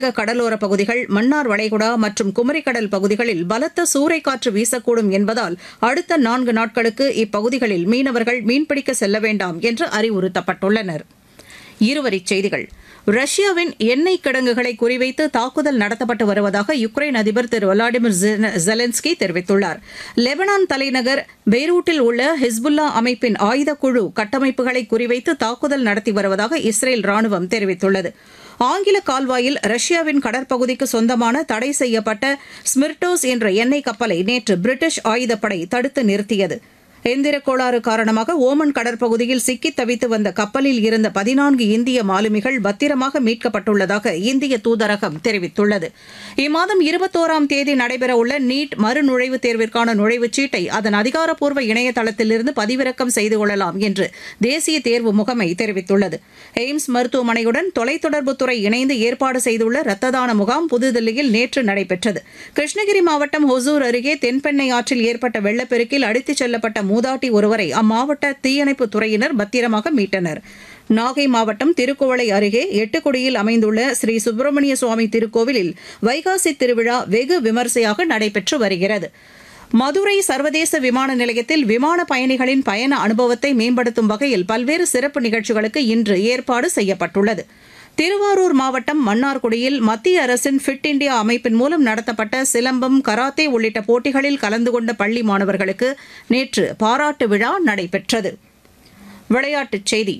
கடலோர பகுதிகள் மன்னார் வளைகுடா மற்றும் குமரிக்கடல் பகுதிகளில் பலத்த சூறைக்காற்று வீசக்கூடும் என்பதால் அடுத்த நான்கு நாட்களுக்கு இப்பகுதிகளில் மீனவர்கள் மீன்பிடிக்க செல்ல வேண்டாம் என்று அறிவுறுத்தப்பட்டுள்ளனர் இருவரிச் செய்திகள் ரஷ்யாவின் எண்ணெய் கிடங்குகளை குறிவைத்து தாக்குதல் நடத்தப்பட்டு வருவதாக யுக்ரைன் அதிபர் திரு விளாடிமிர் ஜெலன்ஸ்கி தெரிவித்துள்ளார் லெபனான் தலைநகர் பெய்ரூட்டில் உள்ள ஹிஸ்புல்லா அமைப்பின் ஆயுதக்குழு கட்டமைப்புகளை குறிவைத்து தாக்குதல் நடத்தி வருவதாக இஸ்ரேல் ராணுவம் தெரிவித்துள்ளது ஆங்கில கால்வாயில் ரஷ்யாவின் கடற்பகுதிக்கு சொந்தமான தடை செய்யப்பட்ட ஸ்மிர்டோஸ் என்ற எண்ணெய் கப்பலை நேற்று பிரிட்டிஷ் ஆயுதப்படை தடுத்து நிறுத்தியது எந்திர கோளாறு காரணமாக ஓமன் கடற்பகுதியில் சிக்கித் தவித்து வந்த கப்பலில் இருந்த பதினான்கு இந்திய மாலுமிகள் பத்திரமாக மீட்கப்பட்டுள்ளதாக இந்திய தூதரகம் தெரிவித்துள்ளது இம்மாதம் இருபத்தோராம் தேதி நடைபெறவுள்ள நீட் மறுநுழைவுத் தேர்விற்கான நுழைவுச் சீட்டை அதன் அதிகாரப்பூர்வ இணையதளத்திலிருந்து பதிவிறக்கம் செய்து கொள்ளலாம் என்று தேசிய தேர்வு முகமை தெரிவித்துள்ளது எய்ம்ஸ் மருத்துவமனையுடன் தொலைத்தொடர்புத்துறை இணைந்து ஏற்பாடு செய்துள்ள ரத்த தான முகாம் புதுதில்லியில் நேற்று நடைபெற்றது கிருஷ்ணகிரி மாவட்டம் ஹொசூர் அருகே தென்பெண்ணை ஆற்றில் ஏற்பட்ட வெள்ளப்பெருக்கில் அடித்துச் செல்லப்பட்ட மூதாட்டி ஒருவரை அம்மாவட்ட தீயணைப்புத் துறையினர் பத்திரமாக மீட்டனர் நாகை மாவட்டம் திருக்குவளை அருகே எட்டுக்குடியில் அமைந்துள்ள ஸ்ரீ சுப்பிரமணிய சுவாமி திருக்கோவிலில் வைகாசி திருவிழா வெகு விமரிசையாக நடைபெற்று வருகிறது மதுரை சர்வதேச விமான நிலையத்தில் விமான பயணிகளின் பயண அனுபவத்தை மேம்படுத்தும் வகையில் பல்வேறு சிறப்பு நிகழ்ச்சிகளுக்கு இன்று ஏற்பாடு செய்யப்பட்டுள்ளது திருவாரூர் மாவட்டம் மன்னார்குடியில் மத்திய அரசின் ஃபிட் இண்டியா அமைப்பின் மூலம் நடத்தப்பட்ட சிலம்பம் கராத்தே உள்ளிட்ட போட்டிகளில் கலந்து கொண்ட பள்ளி மாணவர்களுக்கு நேற்று பாராட்டு விழா நடைபெற்றது விளையாட்டுச் செய்தி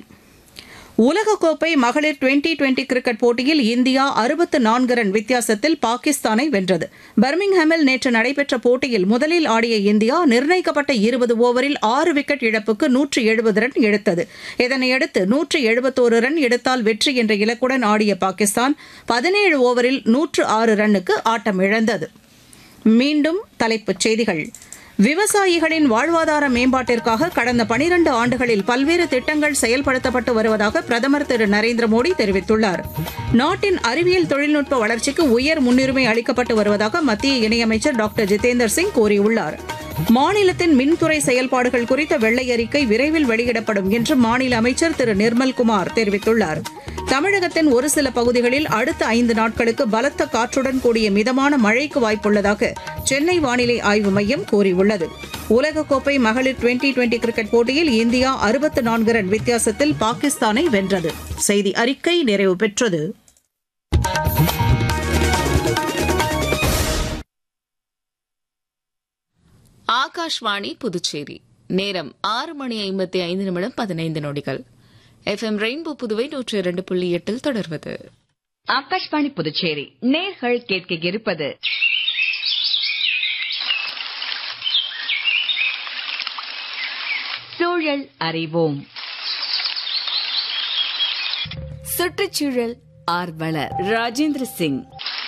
உலகக்கோப்பை மகளிர் டுவெண்டி டுவெண்டி கிரிக்கெட் போட்டியில் இந்தியா அறுபத்து நான்கு ரன் வித்தியாசத்தில் பாகிஸ்தானை வென்றது பர்மிங்ஹாமில் நேற்று நடைபெற்ற போட்டியில் முதலில் ஆடிய இந்தியா நிர்ணயிக்கப்பட்ட இருபது ஓவரில் ஆறு விக்கெட் இழப்புக்கு நூற்று எழுபது ரன் எடுத்தது இதனையடுத்து நூற்று எழுபத்தோரு ரன் எடுத்தால் வெற்றி என்ற இலக்குடன் ஆடிய பாகிஸ்தான் பதினேழு ஓவரில் நூற்று ஆறு ரன்னுக்கு ஆட்டம் இழந்தது மீண்டும் தலைப்புச் செய்திகள் விவசாயிகளின் வாழ்வாதார மேம்பாட்டிற்காக கடந்த பனிரண்டு ஆண்டுகளில் பல்வேறு திட்டங்கள் செயல்படுத்தப்பட்டு வருவதாக பிரதமர் திரு நரேந்திர மோடி தெரிவித்துள்ளார் நாட்டின் அறிவியல் தொழில்நுட்ப வளர்ச்சிக்கு உயர் முன்னுரிமை அளிக்கப்பட்டு வருவதாக மத்திய இணையமைச்சர் டாக்டர் ஜிதேந்தர் சிங் கூறியுள்ளார் மாநிலத்தின் மின்துறை செயல்பாடுகள் குறித்த வெள்ளை அறிக்கை விரைவில் வெளியிடப்படும் என்று மாநில அமைச்சர் திரு நிர்மல்குமார் தெரிவித்துள்ளார் தமிழகத்தின் ஒரு சில பகுதிகளில் அடுத்த ஐந்து நாட்களுக்கு பலத்த காற்றுடன் கூடிய மிதமான மழைக்கு வாய்ப்புள்ளதாக சென்னை வானிலை ஆய்வு மையம் கூறியுள்ளது உலகக்கோப்பை மகளிர் டுவெண்டி டுவெண்டி கிரிக்கெட் போட்டியில் இந்தியா அறுபத்து நான்கு ரன் வித்தியாசத்தில் பாகிஸ்தானை வென்றது செய்தி அறிக்கை நிறைவு பெற்றது ஆகாஷ்வாணி புதுச்சேரி நேரம் ஆறு மணி ஐம்பத்தி ஐந்து நிமிடம் பதினைந்து நொடிகள் எஃப்எம் ரெயின்போ புதுவை நூற்றி இரண்டு புள்ளி எட்டில் தொடர்வது ஆகாஷ்வாணி புதுச்சேரி நேர்கள் கேட்க இருப்பது சூழல் அறிவோம் சுற்றுச்சூழல் ஆர்வலர் ராஜேந்திர சிங்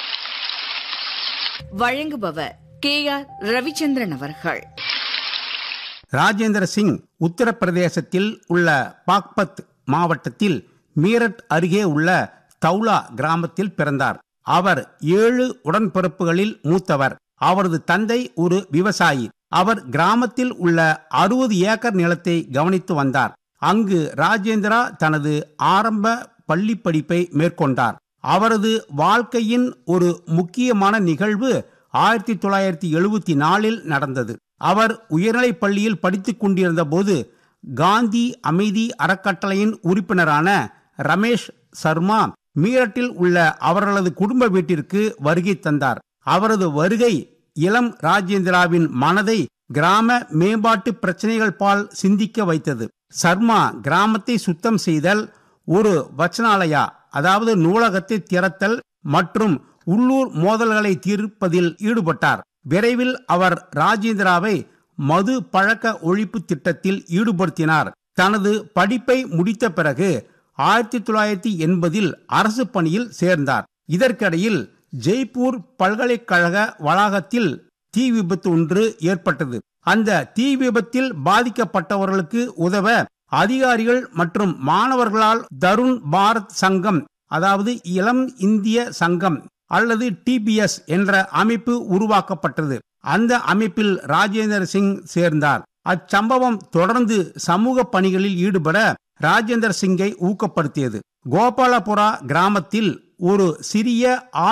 வழங்குபவர் கே ஆர் ரவிச்சந்திரன் அவர்கள் ராஜேந்திர சிங் உத்தரப்பிரதேசத்தில் உள்ள பாக்பத் மாவட்டத்தில் மீரட் அருகே உள்ள தௌலா கிராமத்தில் பிறந்தார் அவர் ஏழு உடன்பிறப்புகளில் மூத்தவர் அவரது தந்தை ஒரு விவசாயி அவர் கிராமத்தில் உள்ள அறுபது ஏக்கர் நிலத்தை கவனித்து வந்தார் அங்கு ராஜேந்திரா தனது ஆரம்ப பள்ளி படிப்பை மேற்கொண்டார் அவரது வாழ்க்கையின் ஒரு முக்கியமான நிகழ்வு ஆயிரத்தி தொள்ளாயிரத்தி எழுபத்தி நாலில் நடந்தது அவர் உயர்நிலைப் பள்ளியில் படித்துக் கொண்டிருந்த போது காந்தி அமைதி அறக்கட்டளையின் உறுப்பினரான ரமேஷ் சர்மா மீரட்டில் உள்ள அவர்களது குடும்ப வீட்டிற்கு வருகை தந்தார் அவரது வருகை இளம் ராஜேந்திராவின் மனதை கிராம மேம்பாட்டு பிரச்சனைகள் பால் சிந்திக்க வைத்தது சர்மா கிராமத்தை சுத்தம் செய்தல் ஒரு வச்சனாலயா அதாவது நூலகத்தை திறத்தல் மற்றும் உள்ளூர் மோதல்களை தீர்ப்பதில் ஈடுபட்டார் விரைவில் அவர் ராஜேந்திராவை மது பழக்க ஒழிப்பு திட்டத்தில் ஈடுபடுத்தினார் தனது படிப்பை முடித்த பிறகு ஆயிரத்தி தொள்ளாயிரத்தி எண்பதில் அரசு பணியில் சேர்ந்தார் இதற்கிடையில் ஜெய்ப்பூர் பல்கலைக்கழக வளாகத்தில் தீ விபத்து ஒன்று ஏற்பட்டது அந்த தீ விபத்தில் பாதிக்கப்பட்டவர்களுக்கு உதவ அதிகாரிகள் மற்றும் மாணவர்களால் தருண் பாரத் சங்கம் அதாவது இளம் இந்திய சங்கம் அல்லது டிபிஎஸ் என்ற அமைப்பு உருவாக்கப்பட்டது அந்த அமைப்பில் ராஜேந்திர சிங் சேர்ந்தார் அச்சம்பவம் தொடர்ந்து சமூக பணிகளில் ஈடுபட ராஜேந்திர சிங்கை ஊக்கப்படுத்தியது கோபாலபுரா கிராமத்தில் ஒரு சிறிய